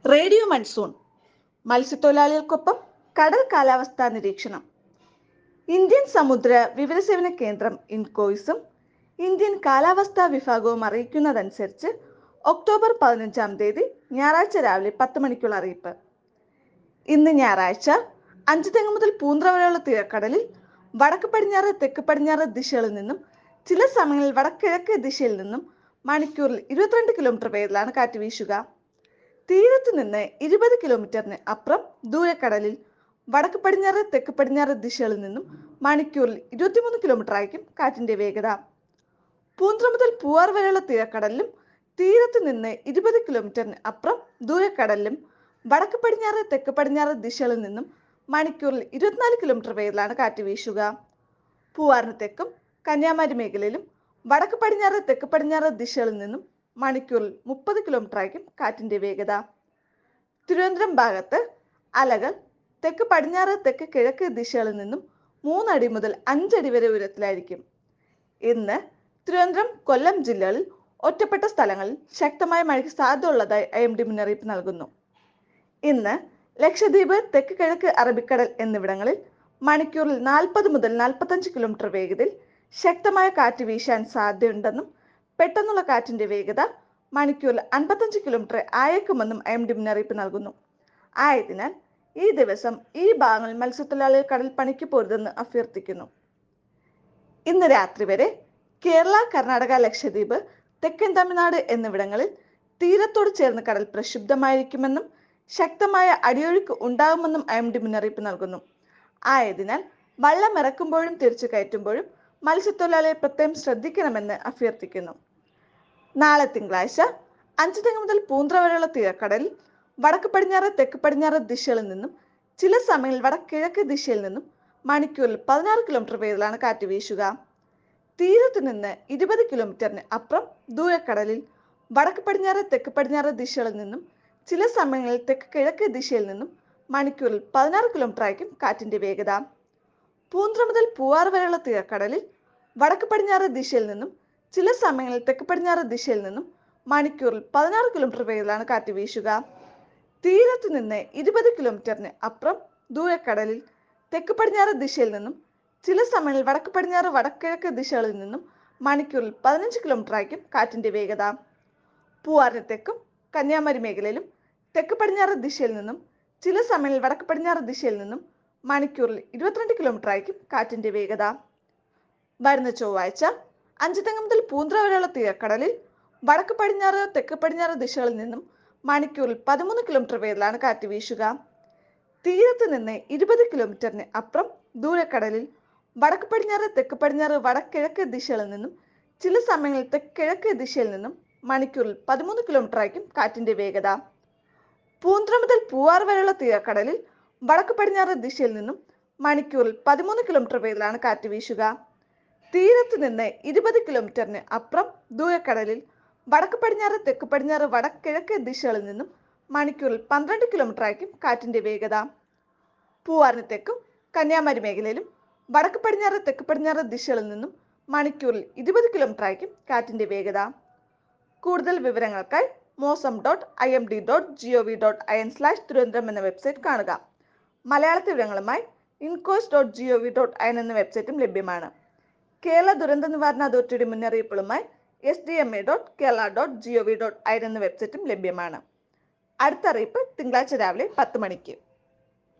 radio monsoon മത്സ്യത്തൊഴിലാളികൾക്കൊപ്പം കടൽ കാലാവസ്ഥാ നിരീക്ഷണം ഇന്ത്യൻ സമുദ്ര വിവരസേവന കേന്ദ്രം ഇൻകോയിസും ഇന്ത്യൻ കാലാവസ്ഥാ വിഭാഗവും അറിയിക്കുന്നതനുസരിച്ച് ഒക്ടോബർ പതിനഞ്ചാം തീയതി ഞായറാഴ്ച രാവിലെ പത്ത് മണിക്കുള്ള അറിയിപ്പ് ഇന്ന് ഞായറാഴ്ച അഞ്ച് തെങ്ങ് മുതൽ പൂന്ത്ര വരെയുള്ള തീരക്കടലിൽ വടക്ക് പടിഞ്ഞാറ് തെക്ക് പടിഞ്ഞാറ് ദിശകളിൽ നിന്നും ചില സമയങ്ങളിൽ വടക്കിഴക്ക് ദിശയിൽ നിന്നും മണിക്കൂറിൽ ഇരുപത്തിരണ്ട് കിലോമീറ്റർ വേഗത്തിലാണ് കാറ്റ് വീശുക തീരത്ത് നിന്ന് ഇരുപത് കിലോമീറ്ററിന് അപ്പുറം ദൂരക്കടലിൽ വടക്ക് പടിഞ്ഞാറ് തെക്ക് പടിഞ്ഞാറ് ദിശകളിൽ നിന്നും മണിക്കൂറിൽ ഇരുപത്തിമൂന്ന് കിലോമീറ്റർ ആയിരിക്കും കാറ്റിന്റെ വേഗത പൂന്ത്ര മുതൽ പൂവാർ വരെയുള്ള തീരക്കടലിലും തീരത്ത് നിന്ന് ഇരുപത് കിലോമീറ്ററിന് അപ്പുറം ദൂരക്കടലിലും വടക്ക് പടിഞ്ഞാറ് തെക്ക് പടിഞ്ഞാറ് ദിശകളിൽ നിന്നും മണിക്കൂറിൽ ഇരുപത്തിനാല് കിലോമീറ്റർ വേഗത്തിലാണ് കാറ്റ് വീശുക പൂവാറിന് തെക്കും കന്യാകുമാരി മേഖലയിലും വടക്ക് പടിഞ്ഞാറ് തെക്ക് പടിഞ്ഞാറ് ദിശകളിൽ നിന്നും മണിക്കൂറിൽ മുപ്പത് കിലോമീറ്റർ ആയിരിക്കും കാറ്റിന്റെ വേഗത തിരുവനന്തപുരം ഭാഗത്ത് അലകൾ തെക്ക് പടിഞ്ഞാറ് തെക്ക് കിഴക്ക് ദിശകളിൽ നിന്നും മൂന്നടി മുതൽ അഞ്ചടി വരെ ഉയരത്തിലായിരിക്കും ഇന്ന് തിരുവനന്തപുരം കൊല്ലം ജില്ലകളിൽ ഒറ്റപ്പെട്ട സ്ഥലങ്ങളിൽ ശക്തമായ മഴയ്ക്ക് സാധ്യതയുള്ളതായി ഐ എം ഡി മുന്നറിയിപ്പ് നൽകുന്നു ഇന്ന് ലക്ഷദ്വീപ് തെക്ക് കിഴക്ക് അറബിക്കടൽ എന്നിവിടങ്ങളിൽ മണിക്കൂറിൽ നാൽപ്പത് മുതൽ നാൽപ്പത്തഞ്ച് കിലോമീറ്റർ വേഗതയിൽ ശക്തമായ കാറ്റ് വീശാൻ സാധ്യതയുണ്ടെന്നും പെട്ടെന്നുള്ള കാറ്റിന്റെ വേഗത മണിക്കൂറിൽ അൻപത്തഞ്ച് കിലോമീറ്റർ ആയേക്കുമെന്നും ഐ എം ഡി മുന്നറിയിപ്പ് നൽകുന്നു ആയതിനാൽ ഈ ദിവസം ഈ ഭാഗങ്ങളിൽ മത്സ്യത്തൊഴിലാളികൾ കടൽ പണിക്ക് പോരുതെന്ന് അഭ്യർത്ഥിക്കുന്നു ഇന്ന് രാത്രി വരെ കേരള കർണാടക ലക്ഷദ്വീപ് തെക്കൻ തമിഴ്നാട് എന്നിവിടങ്ങളിൽ തീരത്തോട് ചേർന്ന് കടൽ പ്രക്ഷുബ്ധമായിരിക്കുമെന്നും ശക്തമായ അടിയൊഴുക്ക് ഉണ്ടാകുമെന്നും ഐ എം ഡി മുന്നറിയിപ്പ് നൽകുന്നു ആയതിനാൽ വള്ളം ഇറക്കുമ്പോഴും തിരിച്ചു കയറ്റുമ്പോഴും മത്സ്യത്തൊഴിലാളികൾ പ്രത്യേകം ശ്രദ്ധിക്കണമെന്ന് അഭ്യർത്ഥിക്കുന്നു നാളെ തിങ്കളാഴ്ച അഞ്ച് തെങ്ങ് മുതൽ പൂന്ത്ര വരെയുള്ള തീരക്കടലിൽ വടക്ക് പടിഞ്ഞാറ് തെക്ക് പടിഞ്ഞാറ് ദിശകളിൽ നിന്നും ചില സമയങ്ങളിൽ വടക്കിഴക്ക് ദിശയിൽ നിന്നും മണിക്കൂറിൽ പതിനാറ് കിലോമീറ്റർ വേഗത്തിലാണ് കാറ്റ് വീശുക തീരത്ത് നിന്ന് ഇരുപത് കിലോമീറ്ററിന് അപ്പുറം ദൂരക്കടലിൽ വടക്ക് പടിഞ്ഞാറ് തെക്ക് പടിഞ്ഞാറ് ദിശകളിൽ നിന്നും ചില സമയങ്ങളിൽ തെക്ക് കിഴക്ക് ദിശയിൽ നിന്നും മണിക്കൂറിൽ പതിനാറ് കിലോമീറ്റർ ആയിരിക്കും കാറ്റിന്റെ വേഗത പൂന്ത്ര മുതൽ പൂവാർ വരെയുള്ള തീരക്കടലിൽ വടക്ക് പടിഞ്ഞാറ് ദിശയിൽ നിന്നും ചില സമയങ്ങളിൽ തെക്ക് പടിഞ്ഞാറ് ദിശയിൽ നിന്നും മണിക്കൂറിൽ പതിനാറ് കിലോമീറ്റർ വേഗത്തിലാണ് കാറ്റ് വീശുക തീരത്ത് നിന്ന് ഇരുപത് കിലോമീറ്ററിന് അപ്പുറം ദൂരക്കടലിൽ തെക്ക് പടിഞ്ഞാറ് ദിശയിൽ നിന്നും ചില സമയങ്ങളിൽ വടക്ക് പടിഞ്ഞാറ് വടക്കിഴക്ക് ദിശകളിൽ നിന്നും മണിക്കൂറിൽ പതിനഞ്ച് കിലോമീറ്റർ ആയിരിക്കും കാറ്റിന്റെ വേഗത പൂവാറിന് തെക്കും കന്യാകുമാരി മേഖലയിലും തെക്ക് പടിഞ്ഞാറ് ദിശയിൽ നിന്നും ചില സമയങ്ങളിൽ വടക്ക് പടിഞ്ഞാറ് ദിശയിൽ നിന്നും മണിക്കൂറിൽ ഇരുപത്തിരണ്ട് കിലോമീറ്റർ ആയിരിക്കും കാറ്റിന്റെ വേഗത വരുന്ന ചൊവ്വാഴ്ച അഞ്ച് തെങ്ങ് മുതൽ പൂന്ത്ര വരെയുള്ള തീരക്കടലിൽ വടക്ക് പടിഞ്ഞാറ് തെക്ക് പടിഞ്ഞാറ് ദിശകളിൽ നിന്നും മണിക്കൂറിൽ പതിമൂന്ന് കിലോമീറ്റർ വേഗത്തിലാണ് കാറ്റ് വീശുക തീരത്ത് നിന്ന് ഇരുപത് കിലോമീറ്ററിന് അപ്പുറം ദൂരക്കടലിൽ വടക്ക് പടിഞ്ഞാറ് തെക്ക് പടിഞ്ഞാറ് വടക്കിഴക്ക് ദിശകളിൽ നിന്നും ചില സമയങ്ങളിൽ തെക്ക് കിഴക്ക് ദിശയിൽ നിന്നും മണിക്കൂറിൽ പതിമൂന്ന് കിലോമീറ്റർ ആയിരിക്കും കാറ്റിന്റെ വേഗത പൂന്ത്ര മുതൽ പൂവാർ വരെയുള്ള തീരക്കടലിൽ വടക്ക് പടിഞ്ഞാറ് ദിശയിൽ നിന്നും മണിക്കൂറിൽ പതിമൂന്ന് കിലോമീറ്റർ വേഗത്തിലാണ് കാറ്റ് വീശുക തീരത്ത് നിന്ന് ഇരുപത് കിലോമീറ്ററിന് അപ്പുറം ദൂരക്കടലിൽ വടക്ക് പടിഞ്ഞാറ് തെക്ക് പടിഞ്ഞാറ് വടക്കിഴക്ക് ദിശകളിൽ നിന്നും മണിക്കൂറിൽ പന്ത്രണ്ട് കിലോമീറ്റർ ആയിരിക്കും കാറ്റിന്റെ വേഗത പൂവാറിന് തെക്കും കന്യാകുമാരി മേഖലയിലും വടക്ക് പടിഞ്ഞാറ് തെക്ക് പടിഞ്ഞാറ് ദിശകളിൽ നിന്നും മണിക്കൂറിൽ ഇരുപത് കിലോമീറ്റർ ആയിരിക്കും കാറ്റിന്റെ വേഗത കൂടുതൽ വിവരങ്ങൾക്കായി Mausam dot I M D dot G O V dot I N slash Thiruvananthapuram എന്ന വെബ്സൈറ്റ് കാണുക മലയാളത്തിൽ വിവരങ്ങളുമായി INCOIS dot G O V dot I N എന്ന വെബ്സൈറ്റും ലഭ്യമാണ് കേരള ദുരന്ത നിവാരണ അതോറിറ്റിയുടെ മുന്നറിയിപ്പുകളുമായി S D M A dot Kerala dot G O V dot I N എന്ന വെബ്സൈറ്റും ലഭ്യമാണ് അടുത്ത അറിയിപ്പ് തിങ്കളാഴ്ച രാവിലെ പത്ത് മണിക്ക്